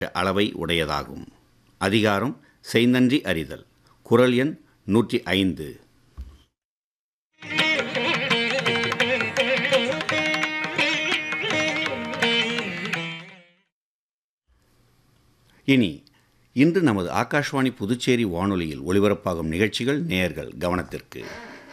அளவை உடையதாகும் அதிகாரம் செய்நன்றி அறிதல் குரல் எண் நூற்றி ஐந்து இனி இன்று நமது ஆகாஷ்வாணி புதுச்சேரி வானொலியில் ஒளிபரப்பாகும் நிகழ்ச்சிகள் நேயர்கள் கவனத்திற்கு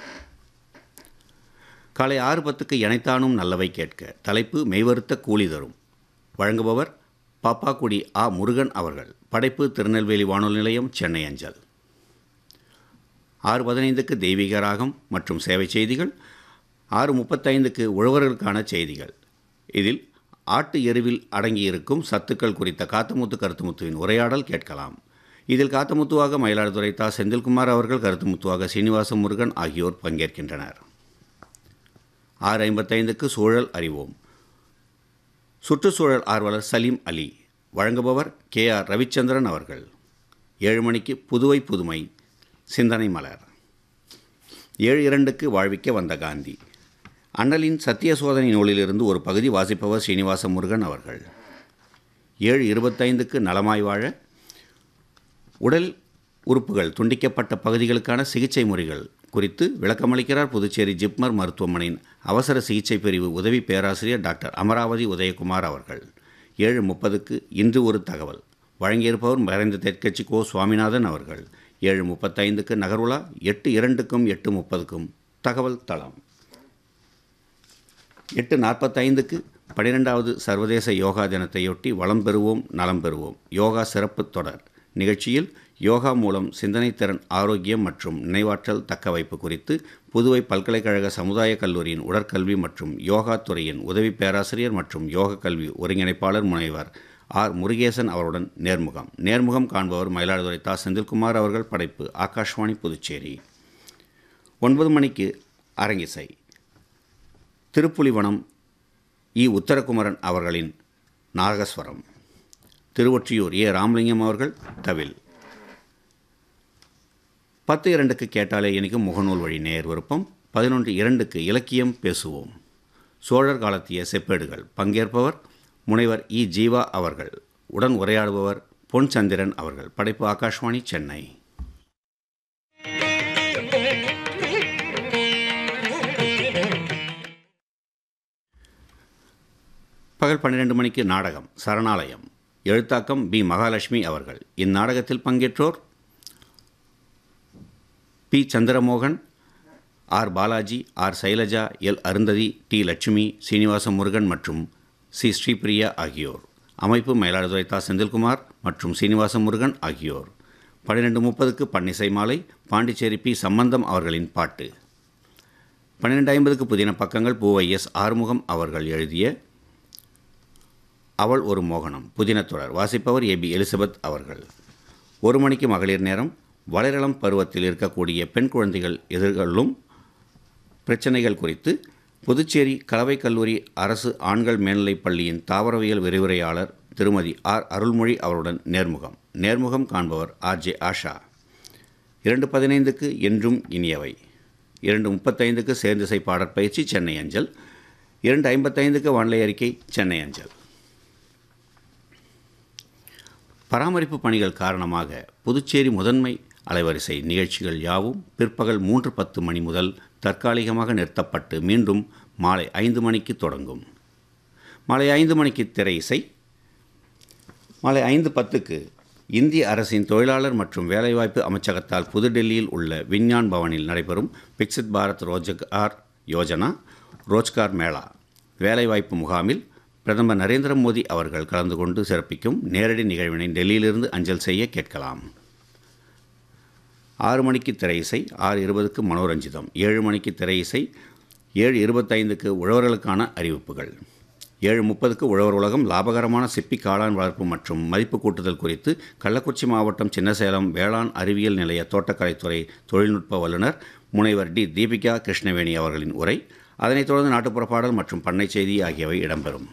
காலை ஆறு பத்துக்கு இணைத்தானும் நல்லவை கேட்க தலைப்பு மெய்வருத்த கூலி தரும் வழங்குபவர் பாப்பாக்குடி ஆ முருகன் அவர்கள் படைப்பு திருநெல்வேலி வானொலி நிலையம் சென்னை அஞ்சல் ஆறு பதினைந்துக்கு தெய்வீக ராகம் மற்றும் சேவை செய்திகள் ஆறு முப்பத்தைந்துக்கு உழவர்களுக்கான செய்திகள் இதில் ஆட்டு எருவில் அடங்கியிருக்கும் சத்துக்கள் குறித்த காத்தமுத்து கருத்துமுத்துவின் உரையாடல் கேட்கலாம் இதில் காத்தமுத்துவாக மயிலாடுதுறை தா செந்தில்குமார் அவர்கள் கருத்துமுத்துவாக சீனிவாச முருகன் ஆகியோர் பங்கேற்கின்றனர் ஆறு ஐம்பத்தைந்துக்கு சூழல் அறிவோம் சுற்றுச்சூழல் ஆர்வலர் சலீம் அலி வழங்குபவர் கே ஆர் ரவிச்சந்திரன் அவர்கள் ஏழு மணிக்கு புதுவை புதுமை சிந்தனை மலர் ஏழு இரண்டுக்கு வாழ்விக்க வந்த காந்தி அண்ணலின் சத்திய சோதனை நூலிலிருந்து ஒரு பகுதி வாசிப்பவர் ஸ்ரீனிவாச முருகன் அவர்கள் ஏழு இருபத்தைந்துக்கு நலமாய் வாழ உடல் உறுப்புகள் துண்டிக்கப்பட்ட பகுதிகளுக்கான சிகிச்சை முறைகள் குறித்து விளக்கமளிக்கிறார் புதுச்சேரி ஜிப்மர் மருத்துவமனையின் அவசர சிகிச்சை பிரிவு உதவி பேராசிரியர் டாக்டர் அமராவதி உதயகுமார் அவர்கள் ஏழு முப்பதுக்கு இன்று ஒரு தகவல் வழங்கியிருப்பவர் மறைந்த தெற்கட்சி கோ சுவாமிநாதன் அவர்கள் ஏழு முப்பத்தைந்துக்கு நகர்வுலா எட்டு இரண்டுக்கும் எட்டு முப்பதுக்கும் தகவல் தளம் எட்டு நாற்பத்தைந்துக்கு பனிரெண்டாவது சர்வதேச யோகா தினத்தையொட்டி வளம் பெறுவோம் நலம் பெறுவோம் யோகா சிறப்பு தொடர் நிகழ்ச்சியில் யோகா மூலம் சிந்தனைத்திறன் ஆரோக்கியம் மற்றும் நினைவாற்றல் தக்க வைப்பு குறித்து புதுவை பல்கலைக்கழக சமுதாய கல்லூரியின் உடற்கல்வி மற்றும் யோகா துறையின் உதவி பேராசிரியர் மற்றும் யோக கல்வி ஒருங்கிணைப்பாளர் முனைவர் ஆர் முருகேசன் அவருடன் நேர்முகம் நேர்முகம் காண்பவர் மயிலாடுதுறை தா செந்தில்குமார் அவர்கள் படைப்பு ஆகாஷ்வாணி புதுச்சேரி ஒன்பது மணிக்கு அரங்கிசை திருப்புலிவனம் இ உத்தரகுமரன் அவர்களின் நாகஸ்வரம் திருவொற்றியூர் ஏ ராமலிங்கம் அவர்கள் தவில் பத்து இரண்டுக்கு கேட்டாலே இனிக்கும் முகநூல் வழி நேர் விருப்பம் பதினொன்று இரண்டுக்கு இலக்கியம் பேசுவோம் சோழர் காலத்திய செப்பேடுகள் பங்கேற்பவர் முனைவர் இ ஜீவா அவர்கள் உடன் உரையாடுபவர் பொன் சந்திரன் அவர்கள் படைப்பு ஆகாஷ்வாணி சென்னை பகல் பன்னிரெண்டு மணிக்கு நாடகம் சரணாலயம் எழுத்தாக்கம் பி மகாலட்சுமி அவர்கள் இந்நாடகத்தில் பங்கேற்றோர் P Chandramohan R Balaji R Shailaja L Arundhati T Lakshmi Srinivasa Murugan மற்றும் சி ஸ்ரீபிரியா ஆகியோர் அமைப்பு மயிலாடுதுறை தா செந்தில்குமார் மற்றும் சீனிவாச முருகன் ஆகியோர் பன்னிரெண்டு முப்பதுக்கு பன்னிசை மாலை பாண்டிச்சேரி பி சம்பந்தம் அவர்களின் பாட்டு பன்னிரெண்டு ஐம்பதுக்கு புதின பக்கங்கள் பூவை எஸ் ஆறுமுகம் அவர்கள் எழுதிய அவள் ஒரு மோகனம் புதினத்தொடர் வாசிப்பவர் ஏ பி எலிசபெத் அவர்கள் ஒரு மணிக்கு மகளிர் நேரம் வளரிளம் பருவத்தில் இருக்கக்கூடிய பெண் குழந்தைகள் எதிர்கொள்ளும் பிரச்சனைகள் குறித்து புதுச்சேரி கலவை கல்லூரி அரசு ஆண்கள் மேல்நிலைப் பள்ளியின் தாவரவியல் விரிவுரையாளர் திருமதி ஆர் அருள்மொழி அவருடன் நேர்முகம் நேர்முகம் காண்பவர் ஆர் ஜே ஆஷா இரண்டு பதினைந்துக்கு என்றும் இனியவை இரண்டு முப்பத்தைந்துக்கு சேர்ந்திசை பாடற்பயிற்சி சென்னை அஞ்சல் இரண்டு ஐம்பத்தைந்துக்கு வானிலை அறிக்கை சென்னை அஞ்சல் பராமரிப்பு பணிகள் காரணமாக புதுச்சேரி முதன்மை அலைவரிசை நிகழ்ச்சிகள் யாவும் பிற்பகல் மூன்று பத்து மணி முதல் தற்காலிகமாக நிறுத்தப்பட்டு மீண்டும் மாலை ஐந்து மணிக்கு தொடங்கும் மாலை ஐந்து மணிக்கு திரை இசை மாலை ஐந்து பத்துக்கு இந்திய அரசின் தொழிலாளர் மற்றும் வேலைவாய்ப்பு அமைச்சகத்தால் புதுடெல்லியில் உள்ள விஞ்ஞான் பவனில் நடைபெறும் பிக்சித் பாரத் ரோஜகார் யோஜனா ரோஜ்கார் மேளா வேலைவாய்ப்பு முகாமில் பிரதமர் நரேந்திர மோடி அவர்கள் கலந்து கொண்டு சிறப்பிக்கும் நேரடி நிகழ்வினை டெல்லியிலிருந்து அஞ்சல் செய்ய கேட்கலாம் ஆறு மணிக்கு திரை இசை ஆறு இருபதுக்கு மனோரஞ்சிதம் ஏழு மணிக்கு திரை இசை ஏழு இருபத்தைந்துக்கு உழவர்களுக்கான அறிவிப்புகள் ஏழு முப்பதுக்கு உழவர் உலகம் லாபகரமான சிப்பி காளான் வளர்ப்பு மற்றும் மதிப்பு கூட்டுதல் குறித்து கள்ளக்குறிச்சி மாவட்டம் சின்னசேலம் வேளாண் அறிவியல் நிலைய தோட்டக்கலைத்துறை தொழில்நுட்ப வல்லுநர் முனைவர் டி தீபிகா கிருஷ்ணவேணி அவர்களின் உரை அதனைத் தொடர்ந்து நாட்டுப்புற பாடல் மற்றும் பண்ணை செய்தி ஆகியவை இடம்பெறும்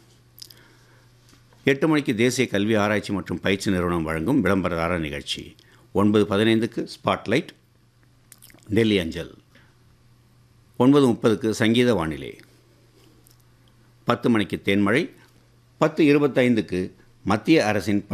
எட்டு மணிக்கு தேசிய கல்வி ஆராய்ச்சி மற்றும் பயிற்சி நிறுவனம் வழங்கும் விளம்பரதார நிகழ்ச்சி ஒன்பது பதினைந்துக்கு ஸ்பாட்லைட் டெல்லி அஞ்சல் ஒன்பது முப்பதுக்கு சங்கீத வானிலை பத்து மணிக்கு தேன்மழை பத்து இருபத்தைந்துக்கு மத்திய அரசின்